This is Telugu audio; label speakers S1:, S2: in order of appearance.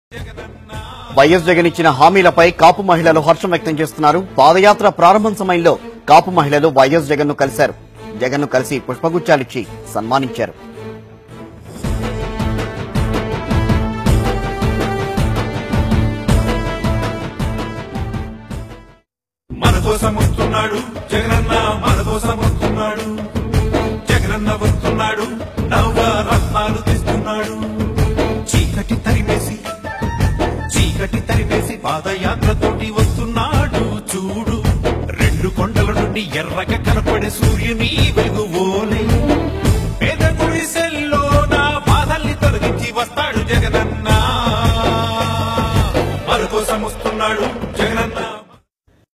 S1: వైఎస్ జగన్ ఇచ్చిన హామీలపై కాపు మహిళలు హర్షం వ్యక్తం చేస్తున్నారు పాదయాత్ర ప్రారంభం సమయంలో కాపు మహిళలు వైఎస్ జగన్ ను కలిశారు జగన్ ను కలిసి పుష్పగుచ్చాలిచ్చి సన్మానించారు
S2: మన కోసం వస్తున్నాడు జగనన్న మన కోసం వస్తున్నాడు జగనన్న వస్తున్నాడు నవ రత్నాలు తీస్తున్నాడు చీకటి తరిమేసి చీకటి తరిమేసి పాదయాత్రతోటి వస్తున్నాడు చూడు రెండు కొండల నుండి ఎర్రగా కనపడే సూర్యుని వెలుగు ఓలే